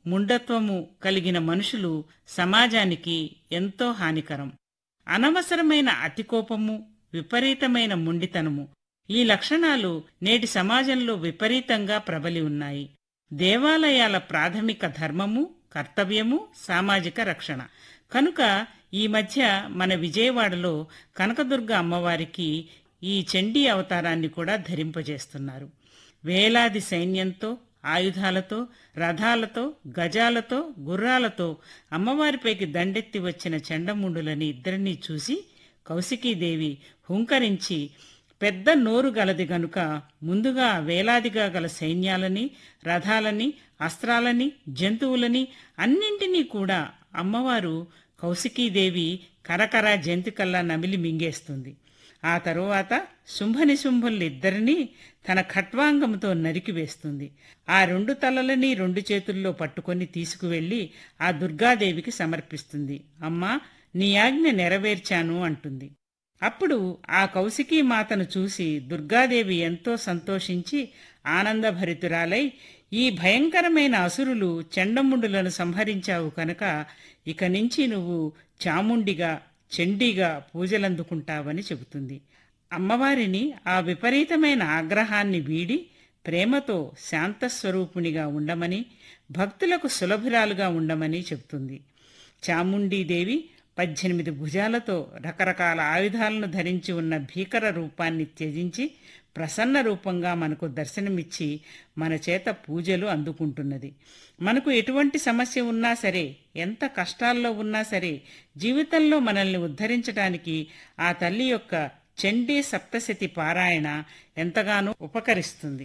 ముండత్వము కలిగిన మనుషులు సమాజానికి ఎంతో హానికరం అనవసరమైన అతికోపము విపరీతమైన ముండితనము ఈ లక్షణాలు నేటి సమాజంలో విపరీతంగా ప్రబలి ఉన్నాయి దేవాలయాల ప్రాథమిక ధర్మము కర్తవ్యము సామాజిక రక్షణ కనుక ఈ మధ్య మన విజయవాడలో కనకదుర్గ అమ్మవారికి ఈ చండీ అవతారాన్ని కూడా ధరింపజేస్తున్నారు వేలాది సైన్యంతో ఆయుధాలతో రథాలతో గజాలతో గుర్రాలతో అమ్మవారిపైకి దండెత్తి వచ్చిన చండముండులని ఇద్దరినీ చూసి కౌశికీదేవి హుంకరించి పెద్ద నోరు గలది గనుక ముందుగా వేలాదిగా గల సైన్యాలని రథాలని అస్త్రాలని జంతువులని అన్నింటినీ కూడా అమ్మవారు కౌశికీదేవి కరకర జంతికల్లా నమిలి మింగేస్తుంది ఆ తరువాత శుంభనిశుంభులిద్దరినీ తన ఖట్వాంగంతో నరికివేస్తుంది ఆ రెండు తలలని రెండు చేతుల్లో పట్టుకొని తీసుకువెళ్లి ఆ దుర్గాదేవికి సమర్పిస్తుంది అమ్మా నీ ఆజ్ఞ నెరవేర్చాను అంటుంది అప్పుడు ఆ కౌశికీ మాతను చూసి దుర్గాదేవి ఎంతో సంతోషించి ఆనందభరితురాలై ఈ భయంకరమైన అసురులు చండముండులను సంహరించావు కనుక ఇక నుంచి నువ్వు చాముండిగా చండీగా పూజలందుకుంటావని చెబుతుంది అమ్మవారిని ఆ విపరీతమైన ఆగ్రహాన్ని వీడి ప్రేమతో శాంతస్వరూపునిగా ఉండమని భక్తులకు సులభురాలుగా ఉండమని చెబుతుంది చాముండీదేవి పద్దెనిమిది భుజాలతో రకరకాల ఆయుధాలను ధరించి ఉన్న భీకర రూపాన్ని త్యజించి ప్రసన్న రూపంగా మనకు దర్శనమిచ్చి మన చేత పూజలు అందుకుంటున్నది మనకు ఎటువంటి సమస్య ఉన్నా సరే ఎంత కష్టాల్లో ఉన్నా సరే జీవితంలో మనల్ని ఉద్ధరించడానికి ఆ తల్లి యొక్క చండీ సప్తశతి పారాయణ ఎంతగానో ఉపకరిస్తుంది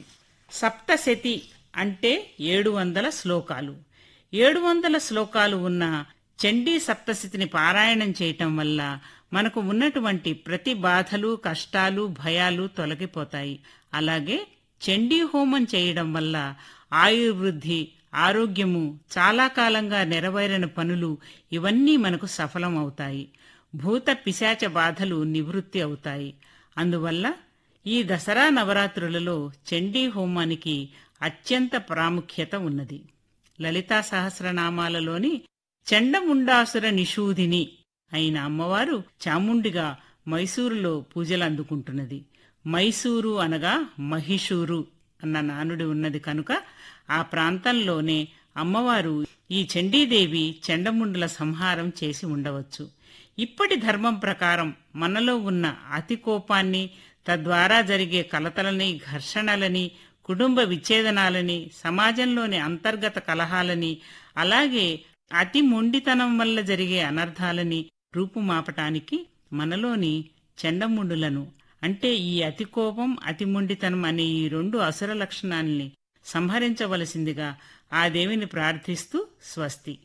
సప్తశతి అంటే ఏడు వందల శ్లోకాలు ఏడు వందల శ్లోకాలు ఉన్న చండీ సప్తశతిని పారాయణం చేయటం వల్ల మనకు ఉన్నటువంటి ప్రతి బాధలు కష్టాలు భయాలు తొలగిపోతాయి అలాగే చండీ హోమం చేయడం వల్ల ఆయుర్వృద్ధి ఆరోగ్యము చాలా కాలంగా నెరవేరని పనులు ఇవన్నీ మనకు సఫలం అవుతాయి భూత పిశాచ బాధలు నివృత్తి అవుతాయి అందువల్ల ఈ దసరా నవరాత్రులలో చండీ హోమానికి అత్యంత ప్రాముఖ్యత ఉన్నది లలితా సహస్రనామాలలోని చండముండాసుర నిషూధిని అయిన అమ్మవారు చాముండిగా మైసూరులో పూజలు అందుకుంటున్నది మైసూరు అనగా మహిషూరు అన్న నానుడి ఉన్నది కనుక ఆ ప్రాంతంలోనే అమ్మవారు ఈ చండీదేవి చండముండుల సంహారం చేసి ఉండవచ్చు ఇప్పటి ధర్మం ప్రకారం మనలో ఉన్న అతి కోపాన్ని తద్వారా జరిగే కలతలని ఘర్షణలని కుటుంబ విచ్ఛేదనాలని సమాజంలోని అంతర్గత కలహాలని అలాగే అతి మొండితనం వల్ల జరిగే అనర్థాలని రూపుమాపటానికి మనలోని చండముండులను అంటే ఈ అతి కోపం అతి మొండితనం అనే ఈ రెండు అసుర లక్షణాల్ని సంహరించవలసిందిగా ఆ దేవిని ప్రార్థిస్తూ స్వస్తి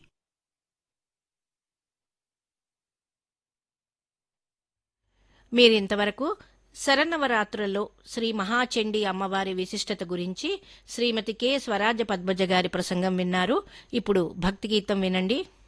మీరింతవరకు శరన్నవరాత్రుల్లో శ్రీ మహాచండీ అమ్మవారి విశిష్టత గురించి శ్రీమతి కె స్వరాజ్య పద్మజ గారి ప్రసంగం విన్నారు ఇప్పుడు భక్తి గీతం వినండి